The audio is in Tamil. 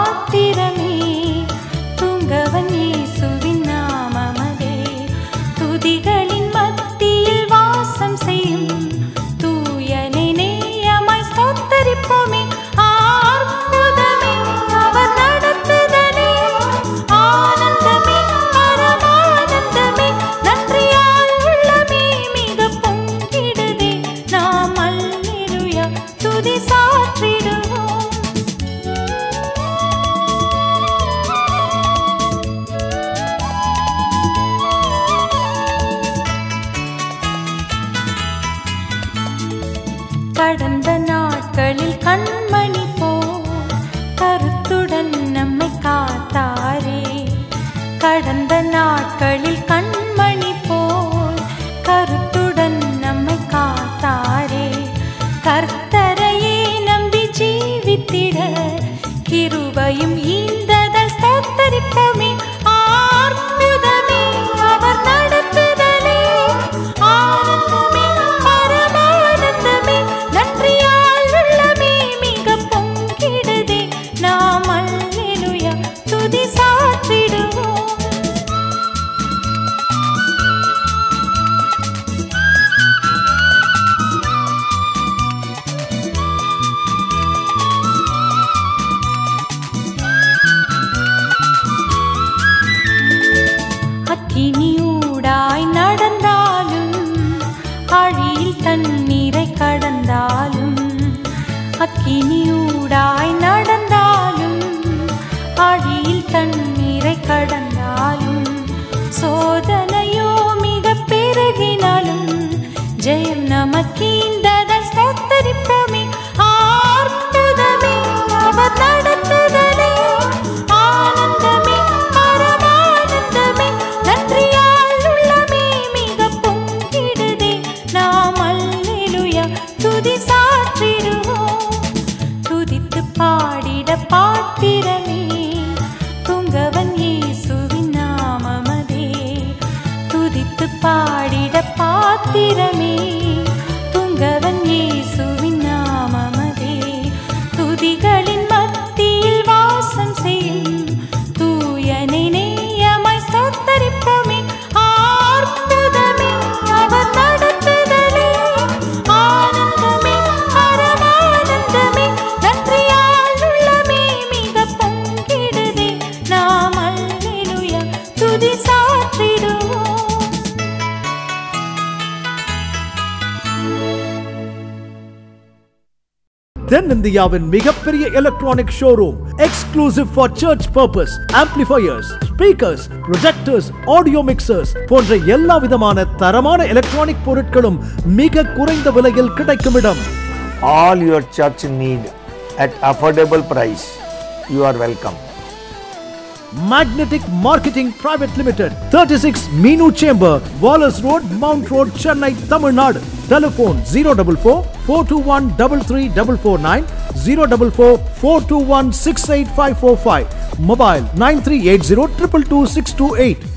பாத்திரமே தூங்கவன் இயேசுவின் நாமமதே துதிகளின் மத்தியில் வாசம் செய்யும் தூயனை நேயமாய் ஸ்தோத்தரிப்போமே அற்புதமே அவர் நடத்துதலே ஆனந்தமே பரமானந்தமே நன்றியால் உள்ளமே மிக பொங்கிடுதே நாம் அல்லேலூயா துதி சாற்றிடுவோம் கடந்த நாட்களில் கண்மணி போ கருத்துடன் நம்மை காத்தாரே கடந்த நாட்களில் கண்மணி போல் கருத்துடன் நம்மை காத்தாரே கர்த்தரையே நம்பி ஜீவித்திட கிருபையும் ஈந்ததல் ஸ்தோத்தரிப்போமே அற்புதமே அவர் நடத்துதலே ஆனந்தமே பரமானந்தமே நன்றியால் உள்ளமே மிக பொங்கிடுதே நாம் அல்லேலூயா துதி சாற்றிடுவோம் அக்கினியூடாய் நடந்தாலும் ஆழியில் தண்ணீரை கடந்தாலும் அக்கினியூடாய் நடந்தாலும் ஆழியில் தண்ணீரை கடந்தாலும் சோதனையோ மிக பெருகினாலும் ஜெயம் நமக்கீந்ததல் ஸ்தோத்தரிப்போமே அற்புதமே அவர் நடத்துதலே ஆனந்தமே பரமானந்தமே நன்றியால் உள்ளமே மிக பொங்கிடுதே நாம் அல்லேலூயா துதி சாற்றிடுவோம் துதித்து பாடிட பாத்திரமே துங்கவன் இயேசுவின் நாமமதே துதித்து பாடிட பாத்திரமே துங்கவன் இயேசுவின் நாமமதே துதிகளின் மத்தியில் வாசம் செய்யும் தூயனை நேயமாய் ஸ்தோத்தரிப்போமே அற்புதமே அவர் நடத்துதலே ஆனந்தமே பரமானந்தமே நன்றியால் உள்ளமே மிக பொங்கிடுதே நாம் அல்லேலூயா துதி சாற்றிடுவோம் தென்னிந்தியாவின் மிகப்பெரிய electronic showroom exclusive for church purpose amplifiers speakers projectors audio mixers போன்ற எல்லா விதமான தரமான எலக்ட்ரானிக் பொருட்களும் மிக குறைந்த விலையில் கிடைக்கும் இடம் all your church need at affordable price. You are welcome. Magnetic Marketing Private Limited, 36 Meenu Chamber, Wallace Road, Mount Road, Chennai, Tamil Nadu. Telephone 044 421 33449 044 421 68545. Mobile 9380 222 628.